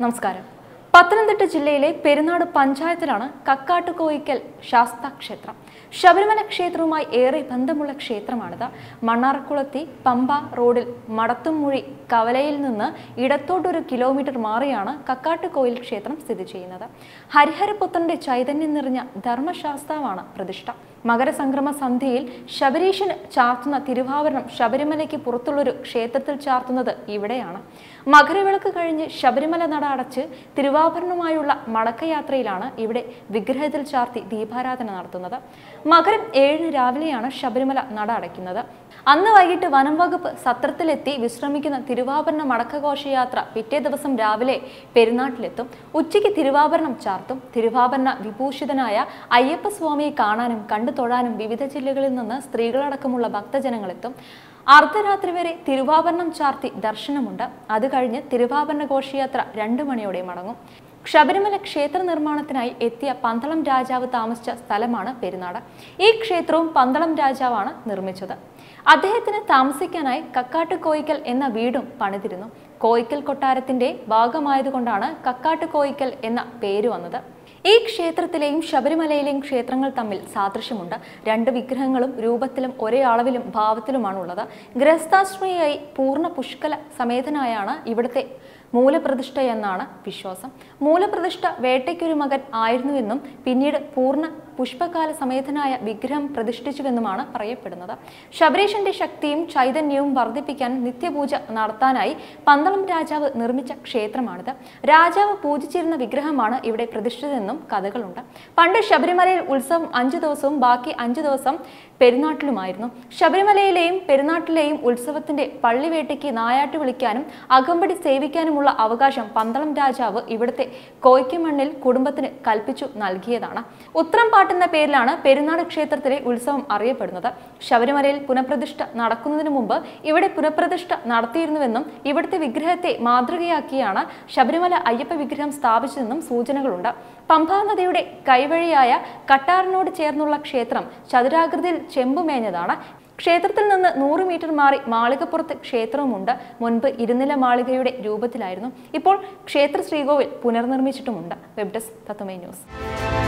നമസ്കാരം പത്തനംതിട്ട ജില്ലയിലെ പെരുന്നാട് പഞ്ചായത്തിലാണ് കക്കാട്ട് കോയിക്കൽ ശാസ്ത ക്ഷേത്രം ശബരിമല ക്ഷേത്രവുമായി ഏറെ ബന്ധമുള്ള ക്ഷേത്രമാണിത് മണ്ണാർക്കുളത്തി പമ്പ റോഡിൽ മടത്തുംമുഴി കവലയിൽ നിന്ന് ഇടത്തോട്ടൊരു കിലോമീറ്റർ മാറിയാണ് കക്കാട്ട് കോയിൽ ക്ഷേത്രം സ്ഥിതി ചെയ്യുന്നത് ഹരിഹരപുത്രന്റെ ചൈതന്യം നിറഞ്ഞ ധർമ്മശാസ്താവാണ് പ്രതിഷ്ഠ മകരസംക്രമ സന്ധ്യയിൽ ശബരീശന് ചാർത്തുന്ന തിരുവാഭരണം ശബരിമലയ്ക്ക് പുറത്തുള്ളൊരു ക്ഷേത്രത്തിൽ ചാർത്തുന്നത് ഇവിടെയാണ് മകരവിളക്ക് കഴിഞ്ഞ് ശബരിമല നട അടച്ച് തിരുവാഭരണവുമായുള്ള മടക്കയാത്രയിലാണ് ഇവിടെ വിഗ്രഹത്തിൽ ചാർത്തി ദീപാരാധന നടത്തുന്നത് മകരം ഏഴിന് രാവിലെയാണ് ശബരിമല നട അടയ്ക്കുന്നത് അന്ന് വൈകിട്ട് വനം വകുപ്പ് സത്രത്തിലെത്തി വിശ്രമിക്കുന്ന തിരുവാഭരണ മടക്കഘോഷയാത്ര പിറ്റേ ദിവസം രാവിലെ പെരുന്നാട്ടിലെത്തും ഉച്ചയ്ക്ക് തിരുവാഭരണം ചാർത്തും തിരുവാഭരണ വിഭൂഷിതനായ അയ്യപ്പസ്വാമിയെ കാണാനും കണ്ടു തൊഴാനും വിവിധ ജില്ലകളിൽ നിന്ന് സ്ത്രീകളടക്കമുള്ള ഭക്തജനങ്ങളെത്തും അർദ്ധരാത്രി വരെ തിരുവാഭരണം ചാർത്തി ദർശനമുണ്ട് അത് കഴിഞ്ഞ് തിരുവാഭരണ ഘോഷയാത്ര രണ്ടു മണിയോടെ മടങ്ങും ശബരിമല ക്ഷേത്ര നിർമ്മാണത്തിനായി എത്തിയ പന്തളം രാജാവ് താമസിച്ച സ്ഥലമാണ് പെരുന്നാട് ഈ ക്ഷേത്രവും പന്തളം രാജാവാണ് നിർമ്മിച്ചത് അദ്ദേഹത്തിന് താമസിക്കാനായി കക്കാട്ട് കോയിക്കൽ എന്ന വീടും പണിതിരുന്നു കോയിക്കൽ കൊട്ടാരത്തിന്റെ ഭാഗമായതുകൊണ്ടാണ് കക്കാട്ട് കോയിക്കൽ എന്ന പേര് വന്നത് ഈ ക്ഷേത്രത്തിലെയും ശബരിമലയിലെയും ക്ഷേത്രങ്ങൾ തമ്മിൽ സാദൃശ്യമുണ്ട് രണ്ട് വിഗ്രഹങ്ങളും രൂപത്തിലും ഒരേ അളവിലും ഭാവത്തിലുമാണുള്ളത് ഗൃഹസ്ഥാശ്രമിയായി പൂർണ്ണ പുഷ്കല സമേതനായാണ് ഇവിടുത്തെ മൂലപ്രതിഷ്ഠ എന്നാണ് വിശ്വാസം മൂലപ്രതിഷ്ഠ വേട്ടയ്ക്കൊരു മകൻ ആയിരുന്നുവെന്നും പിന്നീട് പൂർണ്ണ പുഷ്പകാല സമേതനായ വിഗ്രഹം പ്രതിഷ്ഠിച്ചുവെന്നുമാണ് പറയപ്പെടുന്നത് ശബരീശന്റെ ശക്തിയും ചൈതന്യവും വർദ്ധിപ്പിക്കാൻ നിത്യപൂജ നടത്താനായി പന്തളം രാജാവ് നിർമ്മിച്ച ക്ഷേത്രമാണിത് രാജാവ് പൂജിച്ചിരുന്ന വിഗ്രഹമാണ് ഇവിടെ പ്രതിഷ്ഠിതതെന്നും കഥകളുണ്ട് പണ്ട് ശബരിമലയിൽ ഉത്സവം അഞ്ചു ദിവസവും ബാക്കി അഞ്ചു ദിവസം പെരുന്നാട്ടിലുമായിരുന്നു ശബരിമലയിലെയും പെരുന്നാട്ടിലെയും ഉത്സവത്തിന്റെ പള്ളിവേട്ടയ്ക്ക് നായാട്ട് വിളിക്കാനും അകമ്പടി സേവിക്കാനുമുള്ള അവകാശം പന്തളം രാജാവ് ഇവിടുത്തെ കോയ്ക്കുമണ്ണിൽ കുടുംബത്തിന് കൽപ്പിച്ചു നൽകിയതാണ് ഉത്രം പാട്ടെന്ന പേരിലാണ് പെരുന്നാട് ക്ഷേത്രത്തിലെ ഉത്സവം അറിയപ്പെടുന്നത് ശബരിമലയിൽ പുനഃപ്രതിഷ്ഠ നടക്കുന്നതിന് മുമ്പ് ഇവിടെ പുനഃപ്രതിഷ്ഠ നടത്തിയിരുന്നുവെന്നും ഇവിടുത്തെ വിഗ്രഹത്തെ മാതൃകയാക്കിയാണ് ശബരിമല അയ്യപ്പ വിഗ്രഹം സ്ഥാപിച്ചതെന്നും സൂചനകളുണ്ട് പമ്പാ നദിയുടെ കൈവഴിയായ കട്ടാറിനോട് ചേർന്നുള്ള ക്ഷേത്രം ചതുരാകൃതിയിൽ ചെമ്പുമേഞ്ഞതാണ് ക്ഷേത്രത്തിൽ നിന്ന് നൂറ് മീറ്റർ മാറി മാളികപ്പുറത്ത് ക്ഷേത്രവുമുണ്ട് മുൻപ് ഇരുനില മാളികയുടെ രൂപത്തിലായിരുന്നു ഇപ്പോൾ ക്ഷേത്ര ശ്രീകോവിൽ പുനർനിർമ്മിച്ചിട്ടുമുണ്ട് വെബ് ഡെസ്ക് തത്തുമൈ ന്യൂസ്